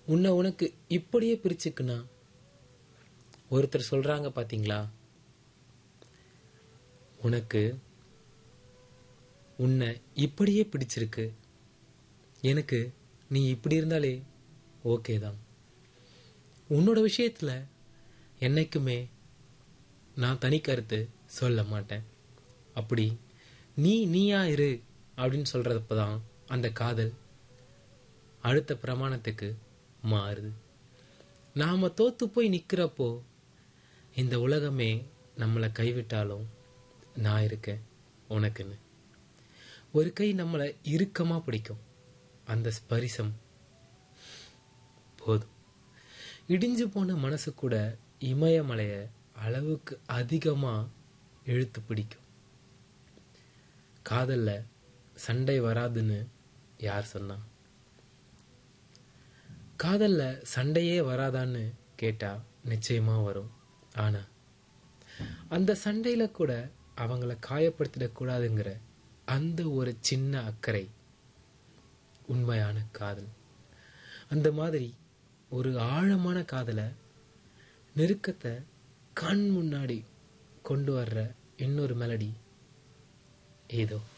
உன்னை உனக்கு இப்படியே பிரிச்சுக்குனா ஒருத்தர் சொல்றாங்க பாத்தீங்களா உனக்கு உன்னை இப்படியே பிடிச்சிருக்கு எனக்கு நீ இப்படி இருந்தாலே ஓகே தான் உன்னோட விஷயத்துல என்னைக்குமே நான் தனி கருத்து சொல்ல மாட்டேன் அப்படி நீ நீயா இரு அப்படின்னு சொல்றதப்ப தான் அந்த காதல் அடுத்த பிரமாணத்துக்கு மாறுது நாம தோத்து போய் நிக்கிறப்போ இந்த உலகமே நம்மளை கைவிட்டாலும் நான் இருக்கேன் உனக்குன்னு ஒரு கை நம்மளை இறுக்கமா பிடிக்கும் அந்த ஸ்பரிசம் போதும் இடிஞ்சு போன மனசு கூட இமயமலைய அளவுக்கு அதிகமா இழுத்து பிடிக்கும் காதல்ல சண்டை வராதுன்னு யார் சொன்னா காதல்ல சண்டையே வராதான்னு கேட்டா நிச்சயமா வரும் ஆனா அந்த சண்டையில கூட அவங்கள காயப்படுத்திடக்கூடாதுங்கிற அந்த ஒரு சின்ன அக்கறை உண்மையான காதல் அந்த மாதிரி ஒரு ஆழமான காதலை நெருக்கத்தை கண் முன்னாடி கொண்டு வர்ற இன்னொரு மெலடி ஏதோ